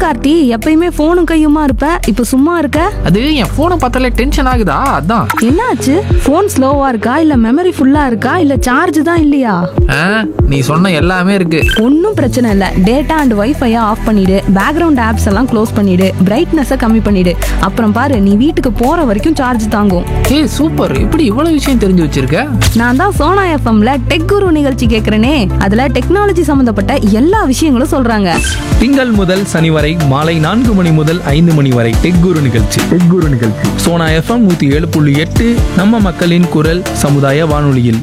கார்த்தி எப்பயுமே போனும் கையுமா இருப்ப இப்ப சும்மா இருக்க அது என் போனை பார்த்தாலே டென்ஷன் ஆகுதா அதான் என்னாச்சு போன் ஸ்லோவா இருக்கா இல்ல மெமரி ஃபுல்லா இருக்கா இல்ல சார்ஜ் தான் இல்லையா ஆ, நீ சொன்ன எல்லாமே இருக்கு ஒன்றும் பிரச்சனை இல்லை டேட்டா அண்ட் வைஃபையை ஆஃப் பண்ணிடு பேக்ரவுண்ட் ஆப்ஸ் எல்லாம் க்ளோஸ் பண்ணிடு பிரைட்னஸை கம்மி பண்ணிடு அப்புறம் பாரு நீ வீட்டுக்கு போற வரைக்கும் சார்ஜ் தாங்கும் ஏய் சூப்பர் இப்படி இவ்வளவு விஷயம் தெரிஞ்சு வச்சிருக்க நான் தான் சோனா எஃப்எம்ல டெக் குரு நிகழ்ச்சி கேட்குறேனே அதுல டெக்னாலஜி சம்பந்தப்பட்ட எல்லா விஷயங்களும் சொல்றாங்க திங்கள் முதல் சனி வரை மாலை நான்கு மணி முதல் ஐந்து மணி வரை டெக் குரு நிகழ்ச்சி டெக் குரு நிகழ்ச்சி சோனா எஃப்எம் நூத்தி ஏழு புள்ளி எட்டு நம்ம மக்களின் குரல் சமுதாய வானொலியில்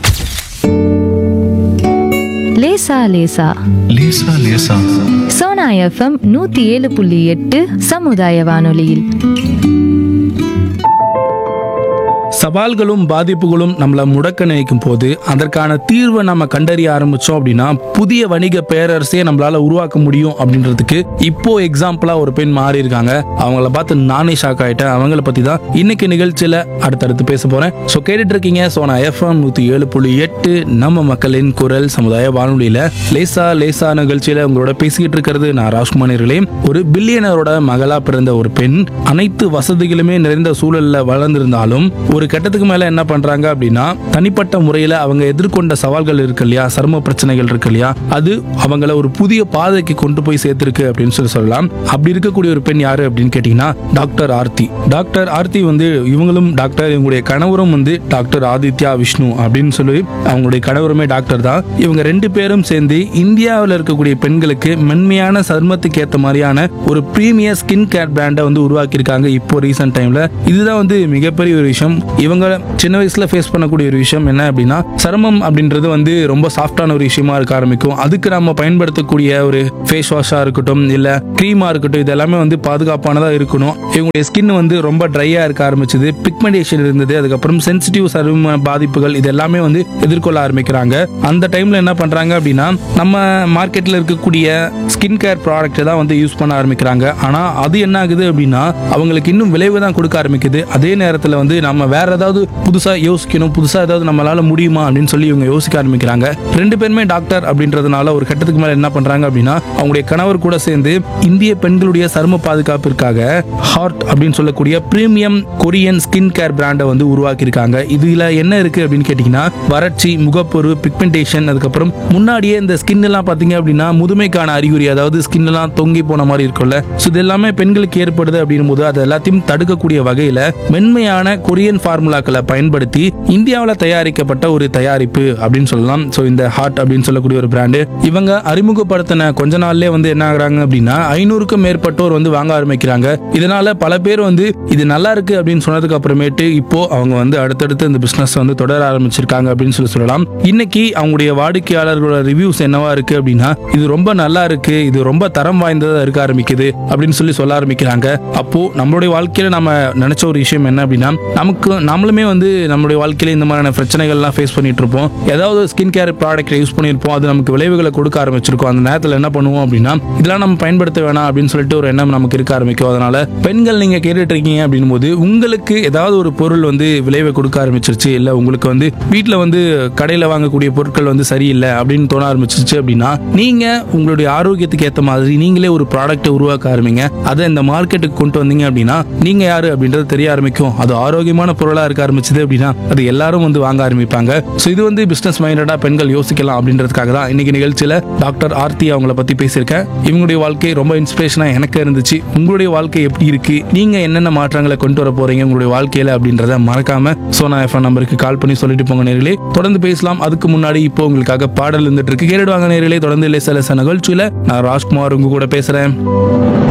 லேசா லேசா லேசா லேசா சோனா எஃப்எம் நூத்தி ஏழு புள்ளி எட்டு சமுதாய வானொலியில் சவால்களும் பாதிப்புகளும் நம்மளை முடக்க நினைக்கும் போது அதற்கான தீர்வை நம்ம கண்டறிய ஆரம்பிச்சோம் அப்படின்னா புதிய வணிக பேரரசே நம்மளால உருவாக்க முடியும் அப்படின்றதுக்கு இப்போ எக்ஸாம்பிளா ஒரு பெண் மாறி இருக்காங்க அவங்கள பார்த்து நானே ஷாக் ஆயிட்டேன் அவங்கள பத்தி தான் இன்னைக்கு நிகழ்ச்சியில அடுத்தடுத்து பேச போறேன் ஸோ கேட்டுட்டு இருக்கீங்க சோனா எஃப்எம் நூத்தி ஏழு புள்ளி எட்டு நம்ம மக்களின் குரல் சமுதாய வானொலியில லேசா லேசா நிகழ்ச்சியில உங்களோட பேசிக்கிட்டு இருக்கிறது நான் ராஜ்குமார் நேயர்களே. ஒரு பில்லியனரோட மகளா பிறந்த ஒரு பெண் அனைத்து வசதிகளுமே நிறைந்த சூழல்ல வளர்ந்திருந்தாலும் ஒரு கட்டத்துக்கு மேல என்ன பண்றாங்க அப்படின்னா தனிப்பட்ட முறையில அவங்க எதிர்கொண்ட சவால்கள் இருக்கு இல்லையா சர்ம பிரச்சனைகள் இருக்கு இல்லையா அது அவங்கள ஒரு புதிய பாதைக்கு கொண்டு போய் சேர்த்திருக்கு அப்படின்னு சொல்லி சொல்லலாம் அப்படி இருக்கக்கூடிய ஒரு பெண் யாரு அப்படின்னு கேட்டீங்கன்னா டாக்டர் ஆர்த்தி டாக்டர் ஆர்த்தி வந்து இவங்களும் டாக்டர் இவங்களுடைய கணவரும் வந்து டாக்டர் ஆதித்யா விஷ்ணு அப்படின்னு சொல்லி அவங்களுடைய கணவருமே டாக்டர் தான் இவங்க ரெண்டு பேரும் சேர்ந்து இந்தியாவில் இருக்கக்கூடிய பெண்களுக்கு மென்மையான சருமத்துக்கு ஏற்ற மாதிரியான ஒரு பிரீமியர் ஸ்கின் கேர் பிராண்டை வந்து உருவாக்கியிருக்காங்க இப்போ ரீசெண்ட் டைம்ல இதுதான் வந்து மிகப்பெரிய ஒரு விஷயம் இவங்க சின்ன வயசுல ஃபேஸ் பண்ணக்கூடிய ஒரு விஷயம் என்ன அப்படின்னா சருமம் அப்படின்றது வந்து ரொம்ப சாஃப்டான ஒரு விஷயமா இருக்க ஆரம்பிக்கும் அதுக்கு நம்ம பயன்படுத்தக்கூடிய ஒரு ஃபேஸ் வாஷா இருக்கட்டும் இல்ல க்ரீமா இருக்கட்டும் இது எல்லாமே வந்து பாதுகாப்பானதா இருக்கணும் இவங்களுடைய ஸ்கின் வந்து ரொம்ப ட்ரையா இருக்க ஆரம்பிச்சது பிக்மெண்டேஷன் இருந்தது அதுக்கப்புறம் சென்சிட்டிவ் சரும பாதிப்புகள் இது எல்லாமே வந்து எதிர்கொள்ள ஆரம்பிக்கிறாங்க அந்த டைம்ல என்ன பண்றாங்க அப்படின்னா நம்ம மார்க்கெட்ல இருக்கக்கூடிய ஸ்கின் கேர் ப்ராடக்ட் தான் வந்து யூஸ் பண்ண ஆரம்பிக்கிறாங்க ஆனா அது என்ன ஆகுது அப்படின்னா அவங்களுக்கு இன்னும் விளைவு தான் கொடுக்க ஆரம்பிக்குது அதே நேரத்துல வந்து நம்ம வேற ஏதாவது புதுசா யோசிக்கணும் புதுசா ஏதாவது நம்மளால முடியுமா அப்படின்னு சொல்லி இவங்க யோசிக்க ஆரம்பிக்கிறாங்க ரெண்டு பேருமே டாக்டர் அப்படின்றதுனால ஒரு கட்டத்துக்கு மேல என்ன பண்றாங்க அப்படின்னா அவங்களுடைய கணவர் கூட சேர்ந்து இந்திய பெண்களுடைய சரும பாதுகாப்பிற்காக ஹார்ட் அப்படின்னு சொல்லக்கூடிய பிரீமியம் கொரியன் ஸ்கின் கேர் பிராண்டை வந்து உருவாக்கியிருக்காங்க இதுல என்ன இருக்கு அப்படின்னு கேட்டீங்கன்னா வறட்சி முகப்பொரு பிக்மெண்டேஷன் அதுக்கப்புறம் முன்னாடியே இந்த ஸ்கின் எல்லாம் பாத்தீங்க அப்படின்னா முதுமைக்கான அறிகுறி அதாவது ஸ்கின் எல்லாம் தொங்கி போன மாதிரி இருக்கும்ல ஸோ இது எல்லாமே பெண்களுக்கு ஏற்படுது அப்படின்னும் போது அது எல்லாத்தையும் தடுக்கக்கூடிய வகையில மென்மையான கொரியன் ஃபார்முலாக்களை பயன்படுத்தி இந்தியாவில் தயாரிக்கப்பட்ட ஒரு தயாரிப்பு அப்படின்னு சொல்லலாம் ஸோ இந்த ஹார்ட் அப்படின்னு சொல்லக்கூடிய ஒரு பிராண்டு இவங்க அறிமுகப்படுத்தின கொஞ்ச நாள்லயே வந்து என்ன ஆகுறாங்க அப்படின்னா ஐநூறுக்கும் மேற்பட்டோர் வந்து வாங்க ஆரம்பிக்கிறாங்க இதனால பல பேர் வந்து இது நல்லா இருக்கு அப்படின்னு சொன்னதுக்கு அப்புறமேட்டு இப்போ அவங்க வந்து அடுத்தடுத்து இந்த பிசினஸ் வந்து தொடர ஆரம்பிச்சிருக்காங்க அப்படின்னு சொல்லி சொல்லலாம் இன்னைக்கு அவங்களுடைய வாடிக்கையாளர்களோட ரிவ்யூஸ் என்னவா இருக்கு அப்படின்னா இது ரொம்ப நல்லா இருக்கு இது ரொம்ப தரம் வாய்ந்ததா இருக்க ஆரம்பிக்குது அப்படின்னு சொல்லி சொல்ல ஆரம்பிக்கிறாங்க அப்போ நம்மளுடைய வாழ்க்கையில நம்ம நினைச்ச ஒரு விஷயம் என்ன அப்படின்னா நமக்கு நம்மளுமே வந்து நம்மளுடைய வாழ்க்கையில இந்த மாதிரியான பிரச்சனைகள்லாம் ஃபேஸ் பண்ணிட்டு இருப்போம் ஏதாவது ஸ்கின் கேர் ப்ராடக்ட் யூஸ் பண்ணியிருப்போம் அது நமக்கு விளைவுகளை கொடுக்க ஆரம்பிச்சிருக்கோம் அந்த நேரத்தில் என்ன பண்ணுவோம் அப்படின்னா இதெல்லாம் நம்ம பயன்படுத்த வேணாம் அப்படின்னு சொல்லிட்டு ஒரு எண்ணம் நமக்கு இருக்க ஆரம்பிக்கும் அதனால பெண்கள் நீங்க கேட்டுட்டு இருக்கீங்க அப்படின்னும் போது உங்களுக்கு ஏதாவது ஒரு பொருள் வந்து விளைவை கொடுக்க ஆரம்பிச்சிருச்சு இல்ல உங்களுக்கு வந்து வீட்டில் வந்து கடையில் வாங்கக்கூடிய பொருட்கள் வந்து சரியில்லை அப்படின்னு தோண ஆரம்பிச்சிருச்சு அப்படின்னா நீங்க உங்களுடைய ஆரோக்கியத்துக்கு ஏற்ற மாதிரி நீங்களே ஒரு ப்ராடக்ட்டை உருவாக்க ஆரம்பிங்க அதை இந்த மார்க்கெட்டுக்கு கொண்டு வந்தீங்க அப்படின்னா நீங்க யாரு அப்படின்றது தெரிய ஆரம்பிக்கும் அது ஆரோக்கியமான பொருளா இருக்க ஆரம்பிச்சது அப்படின்னா அது எல்லாரும் வந்து வாங்க ஆரம்பிப்பாங்க ஸோ இது வந்து பிசினஸ் மைண்டடா பெண்கள் யோசிக்கலாம் அப்படின்றதுக்காக தான் இன்னைக்கு நிகழ்ச்சியில டாக்டர் ஆர்த்தி அவங்கள பத்தி பேசியிருக்கேன் இவங்களுடைய வாழ்க்கை ரொம்ப இன்ஸ்பிரேஷனா எனக்கு இருந்துச்சு உங்களுடைய வாழ்க்கை எப்படி இருக்கு நீங்க என்னென்ன மாற்றங்களை கொண்டு வர போறீங்க உங்களுடைய வாழ்க்கையில அப்படின்றத மறக்காம சோனா எஃப்எம் நம்பருக்கு கால் பண்ணி சொல்லிட்டு போங்க நேர்களே தொடர்ந்து பேசலாம் அதுக்கு முன்னாடி இப்போ உங்களுக்காக பாடல் இருந்துட்டு இருக்கு கேட்டுடுவாங்க நேர்களே தொடர்ந்து லேச லேச நிகழ்ச்சியில நான் ராஜ்குமார் உங்க கூட பேசுறேன்